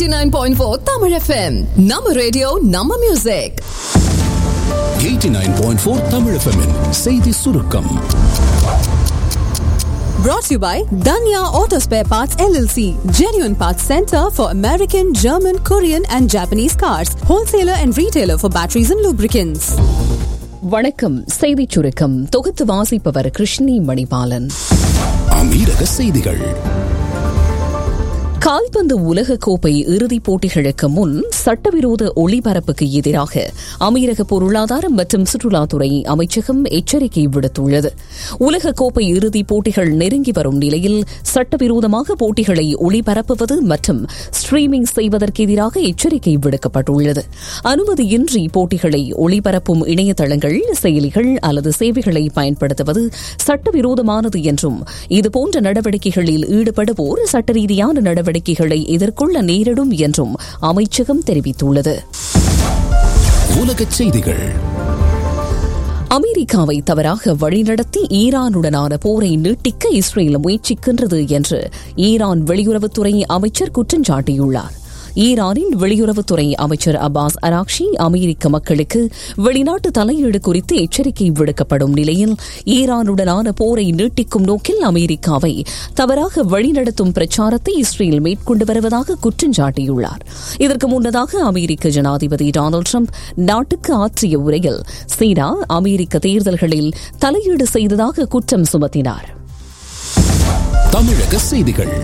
89.4 Tamil FM. நம்ம radio நம்ம music 89.4 Tamil FM -இன் செய்தி சுருக்கம் brought to you by Danya Auto Spare Parts LLC, genuine parts center for American, German, Korean and Japanese cars, wholesaler and retailer for batteries and lubricants. வணக்கம் செய்திச் சுருக்கம் தொகுத்து வாசிப்பவர் கிருஷ்ணி மணிபாலன் அமீரக செய்திகள் கால்பந்து உலகக்கோப்பை இறுதிப் போட்டிகளுக்கு முன் சட்டவிரோத ஒளிபரப்புக்கு எதிராக அமீரக பொருளாதாரம் மற்றும் சுற்றுலாத்துறை அமைச்சகம் எச்சரிக்கை விடுத்துள்ளது உலகக்கோப்பை இறுதிப் போட்டிகள் நெருங்கி வரும் நிலையில் சட்டவிரோதமாக போட்டிகளை ஒளிபரப்புவது மற்றும் ஸ்ட்ரீமிங் செய்வதற்கு எதிராக எச்சரிக்கை விடுக்கப்பட்டுள்ளது அனுமதியின்றி போட்டிகளை ஒளிபரப்பும் இணையதளங்கள் செயலிகள் அல்லது சேவைகளை பயன்படுத்துவது சட்டவிரோதமானது என்றும் இதுபோன்ற நடவடிக்கைகளில் ஈடுபடுவோர் சட்ட ரீதியான நடவடிக்கைகளை எதிர்கொள்ள நேரிடும் என்றும் அமைச்சகம் தெரிவித்துள்ளது உலகச் செய்திகள் அமெரிக்காவை தவறாக வழிநடத்தி ஈரானுடனான போரை நீட்டிக்க இஸ்ரேல் முயற்சிக்கின்றது என்று ஈரான் வெளியுறவுத்துறை அமைச்சர் குற்றம் சாட்டியுள்ளார் ஈரானின் வெளியுறவுத்துறை அமைச்சர் அப்பாஸ் அராக்ஷி அமெரிக்க மக்களுக்கு வெளிநாட்டு தலையீடு குறித்து எச்சரிக்கை விடுக்கப்படும் நிலையில் ஈரானுடனான போரை நீட்டிக்கும் நோக்கில் அமெரிக்காவை தவறாக வழிநடத்தும் பிரச்சாரத்தை இஸ்ரேல் மேற்கொண்டு வருவதாக குற்றம் சாட்டியுள்ளார் இதற்கு முன்னதாக அமெரிக்க ஜனாதிபதி டொனால்டு ட்ரம்ப் நாட்டுக்கு ஆற்றிய உரையில் சீனா அமெரிக்க தேர்தல்களில் தலையீடு செய்ததாக குற்றம் சுமத்தினார் தமிழக செய்திகள்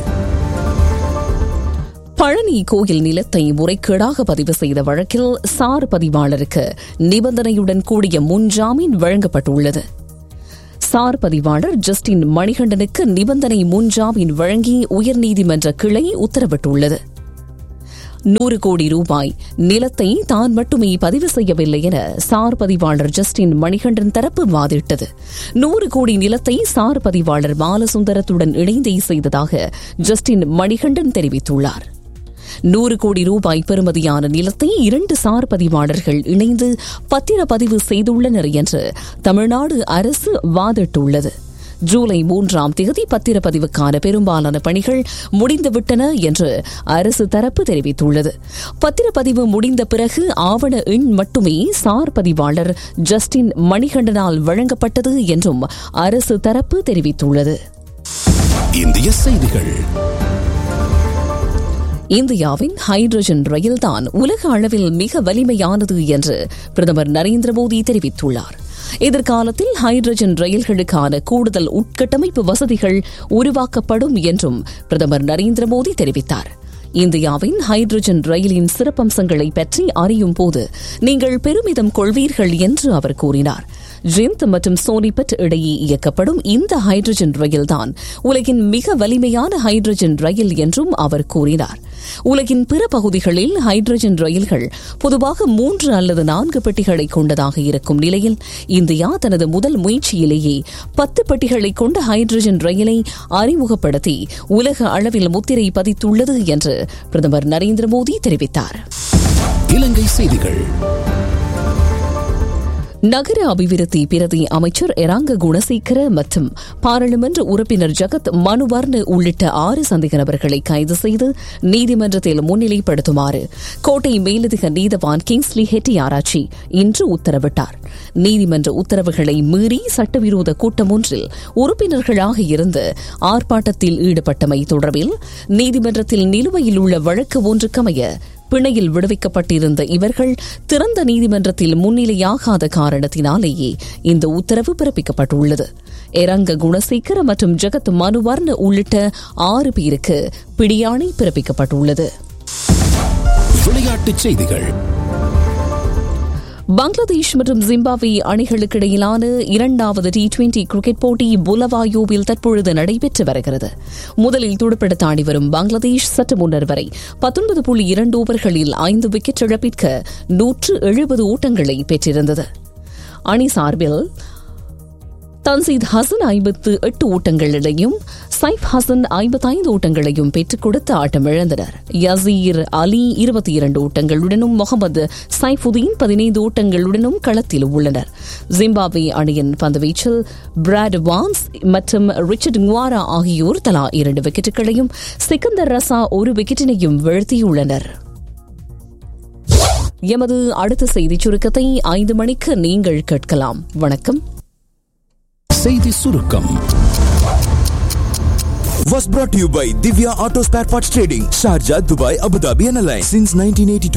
பழனி கோயில் நிலத்தை முறைகேடாக பதிவு செய்த வழக்கில் சார் பதிவாளருக்கு நிபந்தனையுடன் கூடிய முன்ஜாமீன் வழங்கப்பட்டுள்ளது சார் பதிவாளர் ஜஸ்டின் மணிகண்டனுக்கு நிபந்தனை முன்ஜாமீன் வழங்கி உயர்நீதிமன்ற கிளை உத்தரவிட்டுள்ளது நூறு கோடி ரூபாய் நிலத்தை தான் மட்டுமே பதிவு செய்யவில்லை என சார் பதிவாளர் ஜஸ்டின் மணிகண்டன் தரப்பு வாதிட்டது நூறு கோடி நிலத்தை சார் பதிவாளர் பாலசுந்தரத்துடன் இணைந்தே செய்ததாக ஜஸ்டின் மணிகண்டன் தெரிவித்துள்ளார் நூறு கோடி ரூபாய் பெறுமதியான நிலத்தை இரண்டு சார் பதிவாளர்கள் இணைந்து பத்திரப்பதிவு செய்துள்ளனர் என்று தமிழ்நாடு அரசு வாதிட்டுள்ளது ஜூலை மூன்றாம் தேதி பத்திரப்பதிவுக்கான பெரும்பாலான பணிகள் முடிந்துவிட்டன என்று அரசு தரப்பு தெரிவித்துள்ளது பத்திரப்பதிவு முடிந்த பிறகு ஆவண எண் மட்டுமே சார் பதிவாளர் ஜஸ்டின் மணிகண்டனால் வழங்கப்பட்டது என்றும் அரசு தரப்பு தெரிவித்துள்ளது இந்திய செய்திகள் இந்தியாவின் ஹைட்ரஜன் ரயில்தான் உலக அளவில் மிக வலிமையானது என்று பிரதமர் நரேந்திர மோடி தெரிவித்துள்ளார் எதிர்காலத்தில் ஹைட்ரஜன் ரயில்களுக்கான கூடுதல் உட்கட்டமைப்பு வசதிகள் உருவாக்கப்படும் என்றும் பிரதமர் நரேந்திர மோடி தெரிவித்தார் இந்தியாவின் ஹைட்ரஜன் ரயிலின் சிறப்பம்சங்களை பற்றி அறியும் போது நீங்கள் பெருமிதம் கொள்வீர்கள் என்று அவர் கூறினார் ஜிந்த் மற்றும் சோனிபட் இடையே இயக்கப்படும் இந்த ஹைட்ரஜன் ரயில்தான் உலகின் மிக வலிமையான ஹைட்ரஜன் ரயில் என்றும் அவர் கூறினார் உலகின் பிற பகுதிகளில் ஹைட்ரஜன் ரயில்கள் பொதுவாக மூன்று அல்லது நான்கு பெட்டிகளை கொண்டதாக இருக்கும் நிலையில் இந்தியா தனது முதல் முயற்சியிலேயே பத்து பெட்டிகளை கொண்ட ஹைட்ரஜன் ரயிலை அறிமுகப்படுத்தி உலக அளவில் முத்திரை பதித்துள்ளது என்று பிரதமர் நரேந்திர மோடி தெரிவித்தார் இலங்கை செய்திகள் நகர அபிவிருத்தி பிரதி அமைச்சர் எராங்க குணசேகர மற்றும் பாராளுமன்ற உறுப்பினர் ஜகத் மனுவர்ண உள்ளிட்ட ஆறு சந்தேக நபர்களை கைது செய்து நீதிமன்றத்தில் முன்னிலைப்படுத்துமாறு கோட்டை மேலதிக நீதவான் கிங்ஸ்லி ஹெட்டியாராச்சி இன்று உத்தரவிட்டார் நீதிமன்ற உத்தரவுகளை மீறி சட்டவிரோத கூட்டம் ஒன்றில் உறுப்பினர்களாக இருந்து ஆர்ப்பாட்டத்தில் ஈடுபட்டமை தொடர்பில் நீதிமன்றத்தில் நிலுவையில் உள்ள வழக்கு ஒன்றுக்கமைய பிணையில் விடுவிக்கப்பட்டிருந்த இவர்கள் திறந்த நீதிமன்றத்தில் முன்னிலையாகாத காரணத்தினாலேயே இந்த உத்தரவு பிறப்பிக்கப்பட்டுள்ளது எரங்க குணசேகர மற்றும் ஜெகத் மனுவர்ண உள்ளிட்ட ஆறு பேருக்கு பிடியாணை பிறப்பிக்கப்பட்டுள்ளது விளையாட்டுச் செய்திகள் பங்களாதேஷ் மற்றும் ஜிம்பாப்வே அணிகளுக்கு இடையிலான இரண்டாவது டி டுவெண்டி கிரிக்கெட் போட்டி புலவாயோவில் தற்பொழுது நடைபெற்று வருகிறது முதலில் துடுப்படுத்த ஆடி வரும் பங்களாதேஷ் சற்று முன்னர் வரை பத்தொன்பது புள்ளி இரண்டு ஓவர்களில் ஐந்து விக்கெட் இழப்பிற்கு நூற்று எழுபது ஓட்டங்களை பெற்றிருந்தது அணி சார்பில் தன்சீத் ஹசன் ஐம்பத்து எட்டு ஓட்டங்களிடையும் சைஃப் ஹசன் ஐம்பத்தைந்து ஓட்டங்களையும் பெற்றுக் கொடுத்து ஆட்டமிழந்தனர் யசீர் அலி இருபத்தி இரண்டு ஓட்டங்களுடனும் முகமது சைஃபுதீன் பதினைந்து ஓட்டங்களுடனும் களத்தில் உள்ளனர் ஜிம்பாப்வே அணியின் பந்துவீச்சில் பிராட் வான்ஸ் மற்றும் ரிச்சர்ட் குவாரா ஆகியோர் தலா இரண்டு விக்கெட்டுகளையும் சிக்கந்தர் ரசா ஒரு விக்கெட்டினையும் வீழ்த்தியுள்ளனர் எமது அடுத்த செய்திச் சுருக்கத்தை ஐந்து மணிக்கு நீங்கள் கேட்கலாம் வணக்கம் செய்தி சுருக்கம் was brought to you by Divya Auto Spare Parts Trading, Sharjah, Dubai, Abu Dhabi and Alliance since 1982.